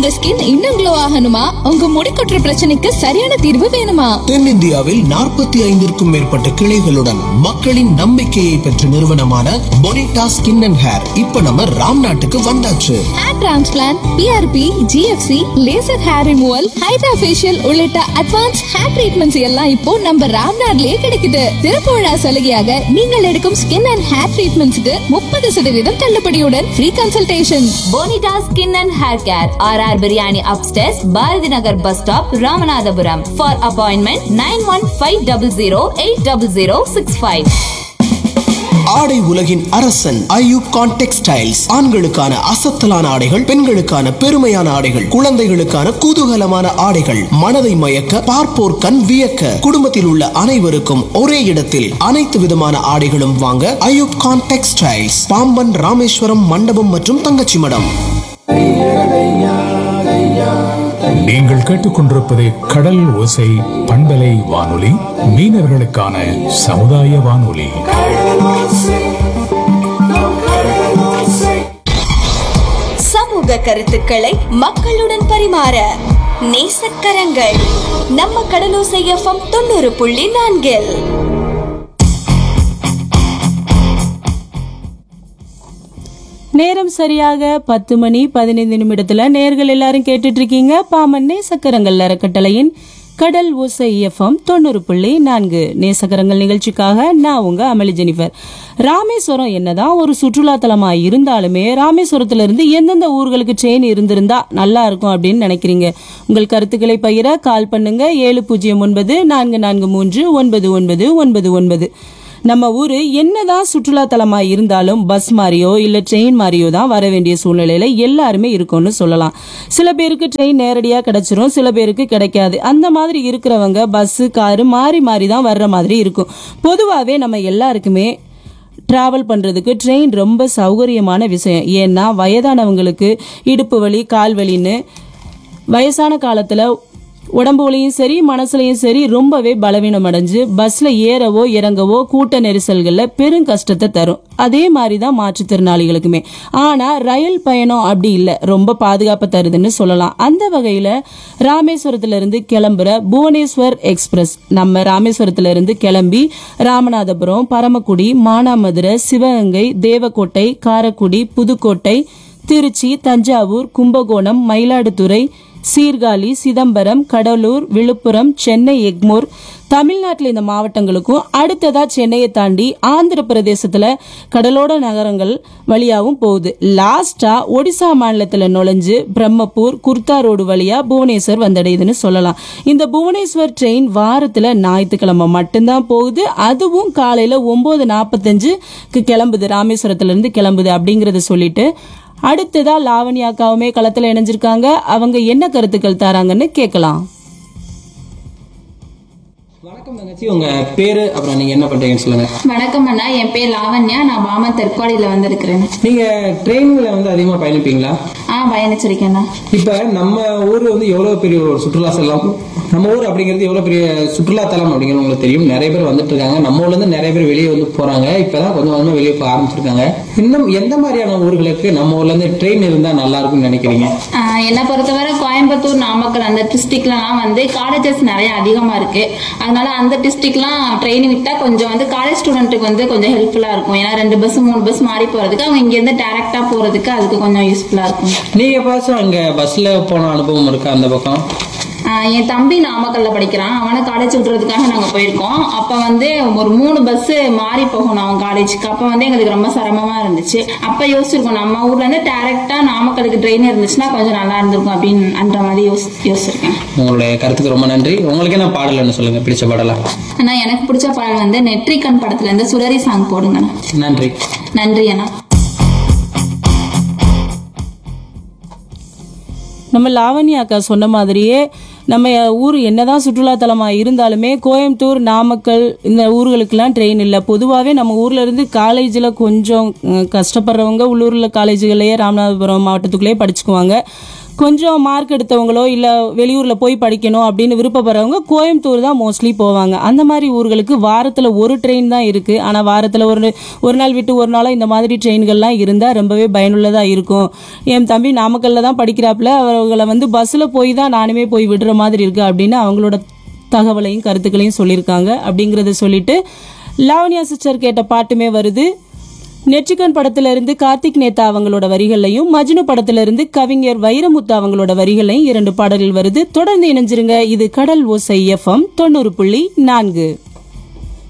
உங்க ஸ்கின் இன்னும் க்ளோ ஆகணுமா உங்க முடி கொட்டுற பிரச்சனைக்கு சரியான தீர்வு வேணுமா தென்னிந்தியாவில் நாற்பத்தி ஐந்திற்கும் மேற்பட்ட கிளைகளுடன் மக்களின் நம்பிக்கையை பெற்ற நிறுவனமான பொனிட்டா ஸ்கின் அண்ட் ஹேர் இப்ப நம்ம ராம் நாட்டுக்கு வந்தாச்சு hair transplant PRP GFC laser hair removal hydra facial உள்ளிட்ட அட்வான்ஸ் ஹேர் ட்ரீட்மெண்ட்ஸ் எல்லாம் இப்போ நம்ம ராம்நாட்லயே கிடைக்குது திறப்பு விழா சலுகையாக நீங்கள் எடுக்கும் ஸ்கின் அண்ட் ஹேர் ட்ரீட்மெண்ட்ஸ்க்கு முப்பது சதவீதம் தள்ளுபடியுடன் free consultation Bonita skin and hair care R R biryani அப்டேஸ் Bharathi Nagar bus stop Ramanathapuram for appointment nine one five double zero eight double zero six five ஆடை உலகின் அரசன் ஐயூப் கான் டெக்ஸ்டைல்ஸ் ஆண்களுக்கான அசத்தலான ஆடைகள் பெண்களுக்கான பெருமையான ஆடைகள் குழந்தைகளுக்கான குதூகலமான ஆடைகள் மனதை மயக்க பார்ப்போர் கண் வியக்க குடும்பத்தில் உள்ள அனைவருக்கும் ஒரே இடத்தில் அனைத்து விதமான ஆடைகளும் வாங்க ஐயூப் கான் டெக்ஸ்டைல்ஸ் பாம்பன் ராமேஸ்வரம் மண்டபம் மற்றும் தங்கச்சி மடம் நீங்கள் கேட்டுக்கொண்டிருப்பது கடல் ஓசை பண்பலை வானொலி மீனவர்களுக்கான சமுதாய வானொலி சமூக கருத்துக்களை மக்களுடன் பரிமாற நேசக்கரங்கள் நம்ம கடலோசை எஃப்எம் தொண்ணூறு புள்ளி நான்கில் நேரம் சரியாக பத்து மணி பதினைந்து நிமிடத்துல நேர்கள் எல்லாரும் கேட்டுட்டு இருக்கீங்க பாமன் நேசக்கரங்கள் அறக்கட்டளையின் கடல் ஓசை எஃப்எம் தொண்ணூறு புள்ளி நான்கு நேசக்கரங்கள் நிகழ்ச்சிக்காக நான் உங்க அமளி ஜெனிஃபர் ராமேஸ்வரம் என்னதான் ஒரு சுற்றுலா தலமா இருந்தாலுமே ராமேஸ்வரத்துல இருந்து எந்தெந்த ஊர்களுக்கு ட்ரெயின் இருந்திருந்தா நல்லா இருக்கும் அப்படின்னு நினைக்கிறீங்க உங்கள் கருத்துக்களை பகிர கால் பண்ணுங்க ஏழு பூஜ்ஜியம் ஒன்பது நான்கு நான்கு மூன்று ஒன்பது ஒன்பது ஒன்பது ஒன்பது நம்ம ஊரு என்னதான் சுற்றுலா தலமா இருந்தாலும் பஸ் மாதிரியோ இல்ல ட்ரெயின் மாதிரியோ தான் வர வேண்டிய சூழ்நிலையில எல்லாருமே இருக்கும்னு சொல்லலாம் சில பேருக்கு ட்ரெயின் நேரடியா கிடைச்சிரும் சில பேருக்கு கிடைக்காது அந்த மாதிரி இருக்கிறவங்க பஸ் காரு மாறி மாறி தான் வர்ற மாதிரி இருக்கும் பொதுவாகவே நம்ம எல்லாருக்குமே டிராவல் பண்ணுறதுக்கு ட்ரெயின் ரொம்ப சௌகரியமான விஷயம் ஏன்னா வயதானவங்களுக்கு இடுப்பு வலி கால் வலின்னு வயசான காலத்தில் உடம்பு வலியும் சரி மனசுலையும் சரி ரொம்பவே பலவீனம் அடைஞ்சு பஸ்ல ஏறவோ இறங்கவோ கூட்ட நெரிசல்களில் பெரும் கஷ்டத்தை தரும் அதே மாதிரி தான் மாற்றுத்திறனாளிகளுக்குமே ஆனா ரயில் பயணம் அப்படி இல்லை ரொம்ப பாதுகாப்பு தருதுன்னு சொல்லலாம் அந்த வகையில ராமேஸ்வரத்துல இருந்து கிளம்புற புவனேஸ்வர் எக்ஸ்பிரஸ் நம்ம ராமேஸ்வரத்துல இருந்து கிளம்பி ராமநாதபுரம் பரமக்குடி மானாமதுரை சிவகங்கை தேவக்கோட்டை காரக்குடி புதுக்கோட்டை திருச்சி தஞ்சாவூர் கும்பகோணம் மயிலாடுதுறை சீர்காழி சிதம்பரம் கடலூர் விழுப்புரம் சென்னை எக்மோர் தமிழ்நாட்டில் இந்த மாவட்டங்களுக்கும் அடுத்ததா சென்னையை தாண்டி ஆந்திர பிரதேசத்துல கடலோட நகரங்கள் வழியாவும் போகுது லாஸ்டா ஒடிசா மாநிலத்துல நுழைஞ்சு பிரம்மபூர் குர்தா ரோடு வழியா புவனேஸ்வர் வந்தடையுதுன்னு சொல்லலாம் இந்த புவனேஸ்வர் ட்ரெயின் வாரத்துல ஞாயிற்றுக்கிழமை மட்டும்தான் போகுது அதுவும் காலையில ஒன்பது நாற்பத்தஞ்சுக்கு கிளம்புது ராமேஸ்வரத்துல இருந்து கிளம்புது அப்படிங்கறத சொல்லிட்டு அடுத்ததா லாவண்யா அக்காவுமே களத்துல இணைஞ்சிருக்காங்க அவங்க என்ன கருத்துக்கள் தராங்கன்னு கேட்கலாம் வணக்கம் தங்கச்சி உங்க பேரு அப்புறம் நீங்க என்ன பண்றீங்கன்னு சொல்லுங்க வணக்கம் அண்ணா என் பேர் லாவண்யா நான் பாமன் தெற்காடியில வந்திருக்கிறேன் நீங்க ட்ரெயின்ல வந்து அதிகமா பயணிப்பீங்களா ஆ பயணிச்சிருக்கேண்ணா இப்ப நம்ம ஊர் வந்து எவ்வளவு பெரிய ஒரு சுற்றுலா செல்லம் நம்ம ஊர் அப்படிங்கிறது எவ்வளவு பெரிய சுற்றுலா தலம் அப்படிங்கிறது உங்களுக்கு தெரியும் நிறைய பேர் வந்துட்டு இருக்காங்க நம்ம ஊர்ல இருந்து நிறைய பேர் வெளியே வந்து போறாங்க இப்பதான் கொஞ்சம் கொஞ்சமா வெளியே போக ஆரம்பிச்சிருக்காங்க இன்னும் எந்த மாதிரியான ஊர்களுக்கு நம்ம ஊர்ல இருந்து ட்ரெயின் இருந்தா நல்லா இருக்கும்னு நினைக்கிறீங்க ஆ, என்னை பொறுத்தவரை கோயம்புத்தூர் நாமக்கல் அந்த டிஸ்ட்ரிக்ட்லாம் வந்து காலேஜஸ் நிறைய அதிகமா இருக்கு அதனால அந்த டிஸ்ட்ரிக்ட்லாம் ட்ரெயின் விட்டா கொஞ்சம் வந்து காலேஜ் ஸ்டூடெண்ட்டுக்கு வந்து கொஞ்சம் ஹெல்ப்ஃபுல்லா இருக்கும் ஏன்னா ரெண்டு பஸ் மூணு பஸ் மாறி போறதுக்கு அவங்க இங்க இருந்து டேரக்டா போறதுக்கு அதுக்கு கொஞ்சம் யூஸ்ஃபுல்லா இருக்கும் நீங்க எப்பாச்சும் அங்க பஸ்ல போன அனுபவம் இருக்கா அந்த பக்கம் ஆஹ் என் தம்பி நாமக்கல்ல படிக்கிறான் அவனை காலேஜ் விட்டுறதுக்காக நாங்க போயிருக்கோம் அப்ப வந்து ஒரு மூணு பஸ் மாறி போகணும் அவன் காலேஜுக்கு அப்ப வந்து எங்களுக்கு ரொம்ப சிரமமா இருந்துச்சு அப்ப யோசிச்சிருக்கோம் நம்ம ஊர்ல இருந்து டைரக்டா நாமக்கலுக்கு ட்ரெயின் இருந்துச்சுன்னா கொஞ்சம் நல்லா இருந்திருக்கும் அப்படின்னு அந்த மாதிரி யோசி யோசிச்சிருக்கேன் உங்களுடைய கருத்துக்கு ரொம்ப நன்றி உங்களுக்கு என்ன பாடல்னு சொல்லுங்க பிடிச்ச பாடலாம் ஆனா எனக்கு பிடிச்ச பாடல் வந்து நெட்ரிகன் படத்துல இருந்து சுடரி சாங் போடுங்க நன்றி நன்றி அண்ணா நம்ம லாவண்யா அக்கா சொன்ன மாதிரியே நம்ம ஊர் என்னதான் சுற்றுலாத்தலமா இருந்தாலுமே கோயம்புத்தூர் நாமக்கல் இந்த ஊர்களுக்கெல்லாம் ட்ரெயின் இல்லை பொதுவாகவே நம்ம ஊர்ல இருந்து காலேஜில் கொஞ்சம் அஹ், கஷ்டப்படுறவங்க உள்ளூரில் காலேஜுகள்லேயே ராமநாதபுரம் மாவட்டத்துக்குள்ளேயே படிச்சுக்குவாங்க கொஞ்சம் மார்க் எடுத்தவங்களோ இல்லை வெளியூரில் போய் படிக்கணும் அப்படின்னு விருப்பப்படுறவங்க கோயம்புத்தூர் தான் மோஸ்ட்லி போவாங்க அந்த மாதிரி ஊர்களுக்கு வாரத்தில் ஒரு ட்ரெயின் தான் இருக்குது ஆனால் வாரத்தில் ஒரு ஒரு நாள் விட்டு ஒரு நாளோ இந்த மாதிரி ட்ரெயின்கள்லாம் இருந்தால் ரொம்பவே பயனுள்ளதாக இருக்கும் என் தம்பி நாமக்கல்ல தான் படிக்கிறாப்புல அவர்களை வந்து பஸ்ஸில் போய் தான் நானுமே போய் விடுற மாதிரி இருக்கு அப்படின்னு அவங்களோட தகவலையும் கருத்துக்களையும் சொல்லியிருக்காங்க அப்படிங்கிறத சொல்லிட்டு லாவண்யா சிஸ்டர் கேட்ட பாட்டுமே வருது நெற்றிக்கன் படத்துல இருந்து கார்த்திக் நேதா அவங்களோட வரிகளையும் மஜ்னு படத்துல இருந்து கவிஞர் வைரமுத்து அவங்களோட வரிகளையும் இரண்டு பாடல்கள் வருது தொடர்ந்து இணைஞ்சிருங்க இது கடல் ஓசை எஃப்எம் தொண்ணூறு புள்ளி நான்கு